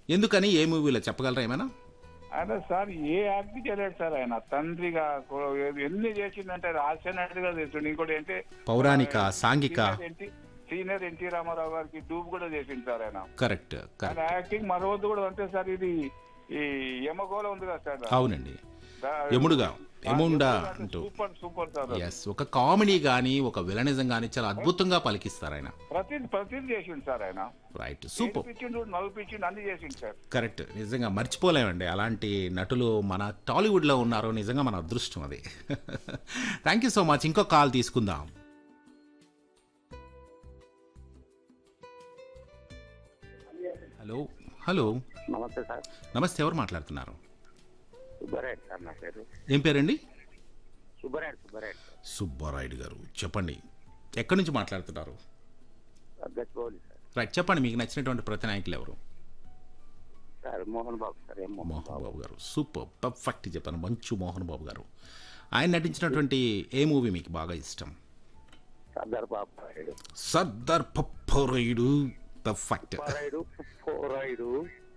ఎందుకని ఏ మూవీలో చెప్పగలరా ఏమైనా ఆయన సార్ ఏ యాక్ట్ చేయలేడు సార్ ఆయన తండ్రిగా కో- ఎన్ని చేసిందంటే హాస్య నటుగా చేసిండు ఇంకోటి ఏంటి పౌరాణిక సాంఘిక senior NT- senior NT Ramarao గారికి డూబ్ కూడా చేసింది సార్ ఆయన కరెక్ట్ ఆయన కరెక్ట్ యాక్టింగ్ మరొద్దు కూడా అంతే సార్ ఇది ఈ యమగోళ ఉంది కదా సార్ అవునండి దా- యముడుగా ఆ యముండా యముడు అంటే అంటూ సూపర్ సూపర్ సార్ ఎస్ ఒక కామెడీ కానీ ఒక విలనిజం కానీ చాలా అద్భుతంగా పలికిస్తారు ఆయన ప్రతి ప్రతి చేసిండు సార్ ఆయన రైట్ సూపర్ పిచ్చిండు నవ్వుపించిండు అన్ని చేసిండు సార్ కరెక్ట్ నిజంగా మర్చిపోలేమండి అలాంటి నటులు మన టాలీవుడ్లో ఉన్నారు నిజంగా మన అదృష్టం అది థ్యాంక్ యూ సో మచ్ ఇంకో కాల్ తీసుకుందాం హలో హలో నమస్తే సార్ నమస్తే ఎవరు మాట్లాడుతున్నారు సుబ్బారాయుడు సార్ నా పేరు ఏం పేరండి సుబ్బారాయుడు సుబ్బారాయుడు సార్ సుబ్బారాయుడు గారు చెప్పండి ఎక్కడి నుంచి మాట్లాడుతున్నారు గచ్చిబౌలి సార్ రైట్ చెప్పండి మీకు నచ్చినటువంటి ప్రతి నాయకులు ఎవరు సార్ మోహన్ బాబు సార్ ఏం మోహన్ మోహన్ బాబు గారు సూపర్ పర్ఫెక్ట్ చెప్పాను మంచు మోహన్ బాబు గారు ఆయన నటించినటువంటి ఏ మూవీ మీకు బాగా ఇష్టం సర్దార్ బాబు రాయుడు సర్దార్ పప్పరాయుడు పర్ఫెక్ట్ సుబ్బారాయుడు పోరాయుడు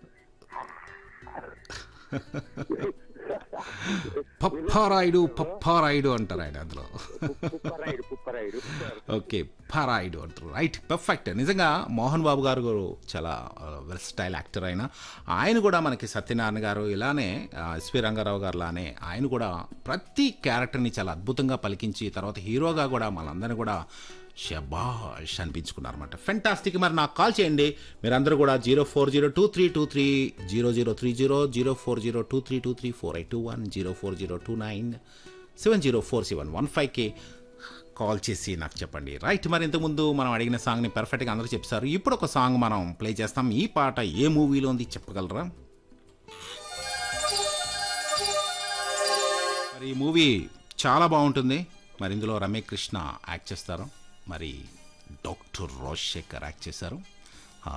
పప్పారాయుడు పప్పారాయుడు అంటారు ఆయన అందులో పుప్పరాయుడు పుప్పరాయుడు ఓకే పారాయుడు అంటారు రైట్ పర్ఫెక్ట్ నిజంగా మోహన్ బాబు గారు గారు చాలా వెల్స్టైల్ యాక్టర్ ఆయన ఆయన కూడా మనకి సత్యనారాయణ గారు ఇలానే ఆ, ఎస్పి రంగారావు గారు లానే ఆయన కూడా ప్రతి క్యారెక్టర్ని చాలా అద్భుతంగా పలికించి తర్వాత హీరోగా కూడా మనందరినీ కూడా షబాష్ అనిపించుకున్నారన్నమాట ఫెంటాస్టిక్ మరి నాకు కాల్ చేయండి మీరందరూ కూడా zero four zero two three two three zero zero three zero zero four zero two three two three four eight two one zero four zero two nine seven zero four seven one ఫైవ్కి call చేసి నాకు చెప్పండి right మరి ఇంతకుముందు మనం అడిగిన సాంగ్ని పర్ఫెక్ట్గా అందరూ చెప్పారు ఇప్పుడు ఒక సాంగ్ మనం ప్లే చేస్తాం ఈ పాట ఏ మూవీలో ఉంది చెప్పగలరా మరి ఈ మూవీ చాలా బాగుంటుంది మరి ఇందులో రమ్య కృష్ణ యాక్ట్ చేస్తారు మరి డాక్టర్ రాజశేఖర్ యాక్ట్ చేశారు ఆ.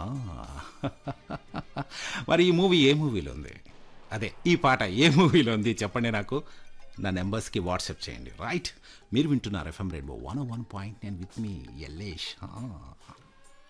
మరి ఈ మూవీ ఏ మూవీలో ఉంది అదే ఈ పాట ఏ మూవీలో ఉంది చెప్పండి నాకు నా నెంబర్స్కి వాట్సాప్ చేయండి రైట్ మీరు వింటున్నారు FM Rainbow one one point నేను విత్ మీ ఎల్లేష్